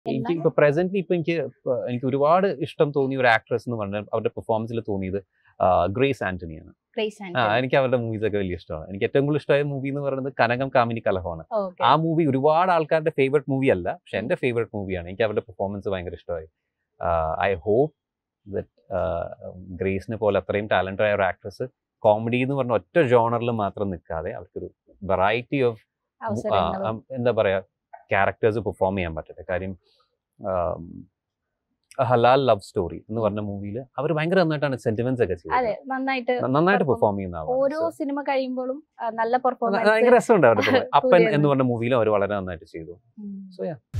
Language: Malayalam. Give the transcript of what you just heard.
എനിക്ക് ഇപ്പൊ പ്രസന്റ്ലി ഇപ്പൊ എനിക്ക് ഇപ്പൊ എനിക്ക് ഒരുപാട് ഇഷ്ടം തോന്നിയ ഒരു ആക്ട്രസ് എന്ന് പറഞ്ഞാൽ അവരുടെ പെർഫോമൻസിൽ തോന്നിയത് ആ, ഗ്രേസ് ആന്റണിയാണ് ഗ്രേസ് ആ ആന്റണി എനിക്ക് അവരുടെ മൂവീസ് ഒക്കെ വലിയ ഇഷ്ടമാണ് എനിക്ക് ഏറ്റവും കൂടുതൽ ഇഷ്ടമായ മൂവി എന്ന് പറയുന്നത് കനകം കാമിനി കലഹമാണ് ഓക്കെ ആ മൂവി ഒരുപാട് ആൾക്കാരുടെ ഫേവറേറ്റ് മൂവി അല്ല പക്ഷെ എന്റെ ഫേവറേറ്റ് മൂവിയാണ് എനിക്ക് അവരുടെ പെർഫോമൻസ് ഭയങ്കര ഇഷ്ടമായി ഐ ഹോപ്പ് ദറ്റ് ഗ്രേസിനെ പോലെ അത്രയും ടാലന്റഡ് ആയ ഒരു ആക്ട്രസ് കോമഡി എന്ന് പറഞ്ഞ ഒറ്റ ജോണറിൽ മാത്രം നിൽക്കാതെ അവർക്കൊരു വെറൈറ്റി ഓഫ് അവസരങ്ങളും എന്താ പറയാ ക്യാരക്ടേഴ്സ് പെർഫോം ചെയ്യാൻ പറ്റട്ടെ കാര്യം ആം, ഹലാൽ ലവ് സ്റ്റോറി എന്ന് പറഞ്ഞ മൂവിയിൽ അവർ ഭയങ്കര നന്നായിട്ടാണ് സെന്റിമെന്റ്സ് ഒക്കെ അതെ ചെയ്തത് നന്നായിട്ട് നന്നായിട്ട് perform- പെർഫോം ചെയ്യുന്ന ആളാണ്. ഓരോ So, സിനിമ കഴിയുമ്പോഴും ആ, നല്ല ഭയങ്കര പെർഫോമൻസ് രസമുണ്ട് അവരുടെ performance. അപ്പൻ കൂടിയാണ്. എന്ന് പറഞ്ഞ മൂവിയിലും അവർ വളരെ നന്നായിട്ട് ചെയ്തു ഉം. So yeah